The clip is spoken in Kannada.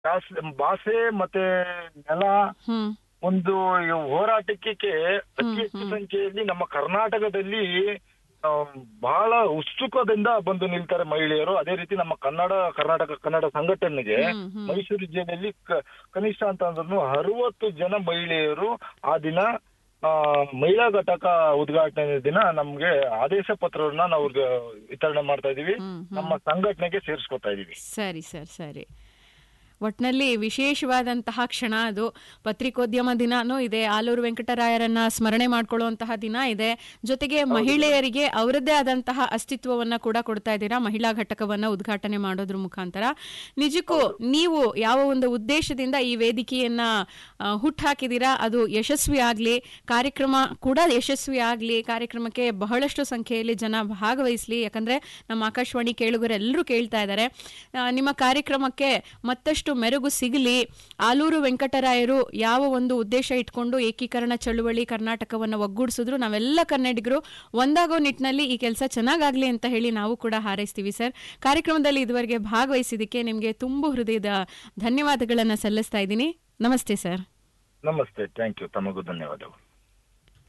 ಭಾಷೆ- ಭಾಷೆ ಮತ್ತೆ ನೆಲ ಹ್ಮ್ ಒಂದು ಈ ಹೋರಾಟಕ್ಕೆ ಅತಿ ಹೆಚ್ಚು ಸಂಖ್ಯೆಯಲ್ಲಿ ನಮ್ಮ ಕರ್ನಾಟಕದಲ್ಲಿ ಆ, ಬಹಳ ಉತ್ಸುಕದಿಂದ ಬಂದು ನಿಲ್ತಾರೆ ಮಹಿಳೆಯರು ಅದೇ ರೀತಿ ನಮ್ಮ ಕನ್ನಡ ಕರ್ನಾಟಕ ಕನ್ನಡ ಸಂಘಟನೆಗೆ ಹ್ಮ್, ಹ್ಮ್. ಮೈಸೂರು ಜಿಲ್ಲೆಯಲ್ಲಿ ಕ- ಕನಿಷ್ಠ ಅಂತ ಅಂದ್ರೂ ಅರವತ್ತು ಜನ ಮಹಿಳೆಯರು ಆ ದಿನ ಆ, ಮಹಿಳಾ ಘಟಕ ಉದ್ಘಾಟನೆ ದಿನ ನಮ್ಗೆ ಆದೇಶ ಪತ್ರವನ್ನ ನಾವು ಅವ್ರಿಗೆ ವಿತರಣೆ ಮಾಡ್ತಾ ಇದೀವಿ ಹ್ಮ್, ಹ್ಮ್. ನಮ್ಮ ಸಂಘಟನೆಗೆ ಸೇರಿಸ್ಕೊತಾ ಇದೀವಿ ಸರಿ ಸರ್ ಸರಿ ಒಟ್ನಲ್ಲಿ ವಿಶೇಷವಾದಂತಹ ಕ್ಷಣ ಅದು ಪತ್ರಿಕೋದ್ಯಮ ದಿನಾನೂ ಇದೆ ಆಲೂರು ವೆಂಕಟರಾಯರನ್ನ ಸ್ಮರಣೆ ಮಾಡ್ಕೊಳ್ಳುವಂತಹ ದಿನ ಇದೆ ಜೊತೆಗೆ ಮಹಿಳೆಯರಿಗೆ ಅವರದ್ದೇ ಆದಂತಹ ಅಸ್ತಿತ್ವವನ್ನ ಕೂಡ ಕೊಡ್ತಾ ಇದ್ದೀರಾ ಮಹಿಳಾ ಘಟಕವನ್ನ ಉದ್ಘಾಟನೆ ಮಾಡೋದ್ರ ಮುಖಾಂತರ ನಿಜಕ್ಕೂ ನೀವು ಯಾವ ಒಂದು ಉದ್ದೇಶದಿಂದ ಈ ವೇದಿಕೆಯನ್ನ ಆ, ಹುಟ್ಟಾಕಿದ್ದೀರಾ ಅದು ಯಶಸ್ವಿ ಆಗ್ಲಿ ಕಾರ್ಯಕ್ರಮ ಕೂಡ ಯಶಸ್ವಿ ಆಗ್ಲಿ ಕಾರ್ಯಕ್ರಮಕ್ಕೆ ಬಹಳಷ್ಟು ಸಂಖ್ಯೆಯಲ್ಲಿ ಜನ ಭಾಗವಹಿಸ್ಲಿ ಯಾಕಂದ್ರೆ ನಮ್ಮ ಆಕಾಶವಾಣಿ ಕೇಳುಗರೆಲ್ಲರೂ ಕೇಳ್ತಾ ಇದ್ದಾರೆ ಆ, ನಿಮ್ಮ ಕಾರ್ಯಕ್ರಮಕ್ಕೆ ಮತ್ತಷ್ಟು ಮೆರುಗು ಸಿಗಲಿ ಆಲೂರು ವೆಂಕಟರಾಯರು ಯಾವ ಒಂದು ಉದ್ದೇಶ ಇಟ್ಕೊಂಡು ಏಕೀಕರಣ ಚಳುವಳಿ ಕರ್ನಾಟಕವನ್ನು ಒಗ್ಗೂಡಿಸಿದ್ರು ನಾವೆಲ್ಲ ಕನ್ನಡಿಗರು ಒಂದಾಗೋ ನಿಟ್ಟಿನಲ್ಲಿ ಈ ಕೆಲಸ ಚೆನ್ನಾಗಾಗ್ಲಿ ಅಂತ ಹೇಳಿ ನಾವು ಕೂಡ ಹಾರೈಸ್ತೀವಿ ಸರ್ ಕಾರ್ಯಕ್ರಮದಲ್ಲಿ ಇದುವರೆಗೆ ಭಾಗವಹಿಸಿದ್ದಕ್ಕೆ ನಿಮಗೆ ತುಂಬು ಹೃದಯದ ಧನ್ಯವಾದಗಳನ್ನು ಸಲ್ಲಿಸ್ತಾ ಇದ್ದೀನಿ ನಮಸ್ತೆ ಸರ್ ನಮಸ್ತೆ ಥ್ಯಾಂಕ್ ಯು ತಮಗೂ ಧನ್ಯವಾದಗಳು